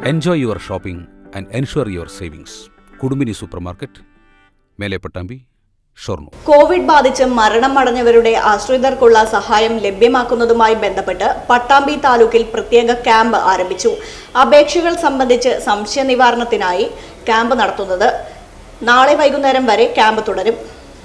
Enjoy your shopping and ensure your savings. Kudumbini super market മേലെ Pattambi Shoranur Covid ബാധിച്ച് മരണം അടഞ്ഞവരുടെ ആശ്രിതർക്കുള്ള സഹായം ലഭ്യമാക്കുന്നതുമായി ബന്ധപ്പെട്ട് പട്ടാമ്പി താലൂക്കിൽ പ്രത്യേക ക്യാമ്പ് ആരംഭിച്ചു അപേക്ഷകൾ സംബന്ധിച്ച് സംശയ നിവാരണത്തിനായി ക്യാമ്പ് നടത്തുന്നത് നാളെ വൈകുന്നേരം വരെ ക്യാമ്പ് തുടരും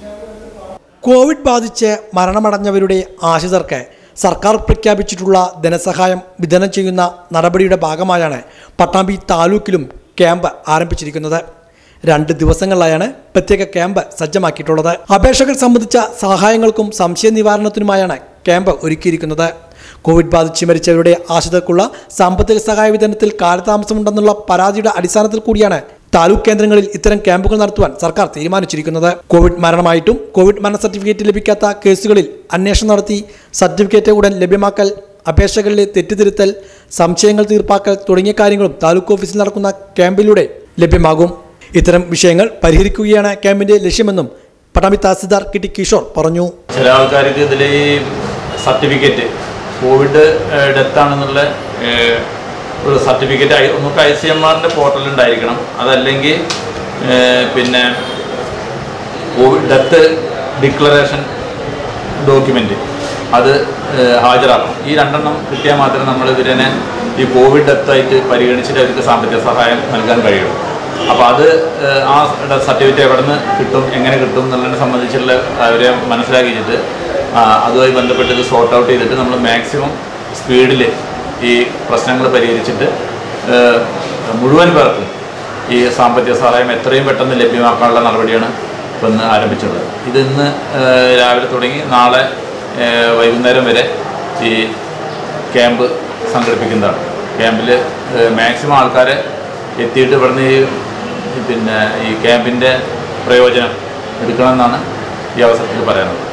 കോവിഡ് ബാധിച്ച് മരണമടഞ്ഞവരുടെ ആശ്രിതർക്ക് സർക്കാർ പ്രഖ്യാപിച്ചിട്ടുള്ള ധനസഹായം വിതരണം ചെയ്യുന്ന നടപടിയുടെ ഭാഗമായാണ് പട്ടാമ്പി താലൂക്കിലും ക്യാമ്പ് ആരംഭിച്ചിരിക്കുന്നത് രണ്ട് ദിവസങ്ങളിലായാണ് പ്രത്യേക ക്യാമ്പ് സജ്ജമാക്കിയിട്ടുള്ളത് അപേക്ഷകൾ സംബന്ധിച്ച സഹായങ്ങൾക്കും സംശയ നിവാരണത്തിനുമായാണ് ക്യാമ്പ് ഒരുക്കിയിരിക്കുന്നത് കോവിഡ് ബാധിച്ച് മരിച്ചവരുടെ ആശ്രിതർക്കുള്ള സാമ്പത്തിക സഹായ വിതരണത്തിൽ കാലതാമസമുണ്ടെന്നുള്ള പരാതിയുടെ അടിസ്ഥാനത്തിൽ കൂടിയാണ് താലൂക്ക് കേന്ദ്രങ്ങളിൽ ഇത്തരം ക്യാമ്പുകൾ നടത്തുവാൻ സർക്കാർ തീരുമാനിച്ചിരിക്കുന്നത് കോവിഡ് മരണമായിട്ടും കോവിഡ് മരണ സർട്ടിഫിക്കറ്റ് ലഭിക്കാത്ത കേസുകളിൽ അന്വേഷണം നടത്തി സർട്ടിഫിക്കറ്റ് ഉടൻ ലഭ്യമാക്കൽ അപേക്ഷകളിലെ തെറ്റിതിരുത്തൽ സംശയങ്ങൾ തീർപ്പാക്കൽ തുടങ്ങിയ കാര്യങ്ങളും താലൂക്ക് ഓഫീസിൽ നടക്കുന്ന ക്യാമ്പിലൂടെ ലഭ്യമാകും ഇത്തരം വിഷയങ്ങൾ പരിഹരിക്കുകയാണ് ക്യാമ്പിന്റെ ലക്ഷ്യമെന്നും പട്ടാമ്പി തഹസിൽദാർ കെ ടി കിഷോർ പറഞ്ഞു ചില ആൾക്കാർക്ക് ഇതിൽ ഈ സർട്ടിഫിക്കറ്റ് കോവിഡ് ഡെത്ത് ആണെന്നുള്ള ഏഹ്, ഒരു സർട്ടിഫിക്കറ്റ് ഐ- നമുക്ക് ഐ സി എം ആറിൻ്റെ പോർട്ടലിൽ ഉണ്ടായിരിക്കണം അതല്ലെങ്കിൽ ഏഹ്, പിന്നെ കോവിഡ് ഡെത്ത് ഡിക്ലറേഷൻ ഡോക്യുമെൻ്റ് അത് ഏഹ്, ഹാജരാക്കണം ഈ രണ്ടെണ്ണം കിട്ടിയാൽ മാത്രമേ നമ്മൾ ഇവരെ ഈ കോവിഡ് ഡെത്തായിട്ട് പരിഗണിച്ചിട്ട് അവർക്ക് സാമ്പത്തിക സഹായം നൽകാൻ കഴിയുള്ളൂ അപ്പോൾ അത് ഏഹ്, ആ സർട്ടിഫിക്കറ്റ് എവിടെ നിന്ന് കിട്ടും എങ്ങനെ കിട്ടും എന്നുള്ളതിനെ സംബന്ധിച്ചുള്ള അവരെ മനസ്സിലാക്കിയിട്ട് ആ, അതുമായി ബന്ധപ്പെട്ട് ഇത് സോർട്ട് ഔട്ട് ചെയ്തിട്ട് നമ്മൾ മാക്സിമം സ്പീഡിൽ ഈ പ്രശ്നങ്ങൾ പരിഹരിച്ചിട്ട് ഏഹ്, മുഴുവൻ പേർക്കും ഈ സാമ്പത്തിക സഹായം എത്രയും പെട്ടെന്ന് ലഭ്യമാക്കാനുള്ള നടപടിയാണ് ഇപ്പം ഇന്ന് ആരംഭിച്ചുള്ളത് ഇത് ഇന്ന് ഏഹ്, രാവിലെ തുടങ്ങി നാളെ ഏഹ്, വൈകുന്നേരം വരെ ഈ ക്യാമ്പ് സംഘടിപ്പിക്കുന്നതാണ് ക്യാമ്പിൽ മാക്സിമം ആൾക്കാരെ എത്തിയിട്ട് ഇവിടുന്ന് ഈ പിന്നെ ഈ ക്യാമ്പിൻ്റെ പ്രയോജനം എടുക്കണമെന്നാണ് ഈ അവസരത്തിൽ പറയാനുള്ളത്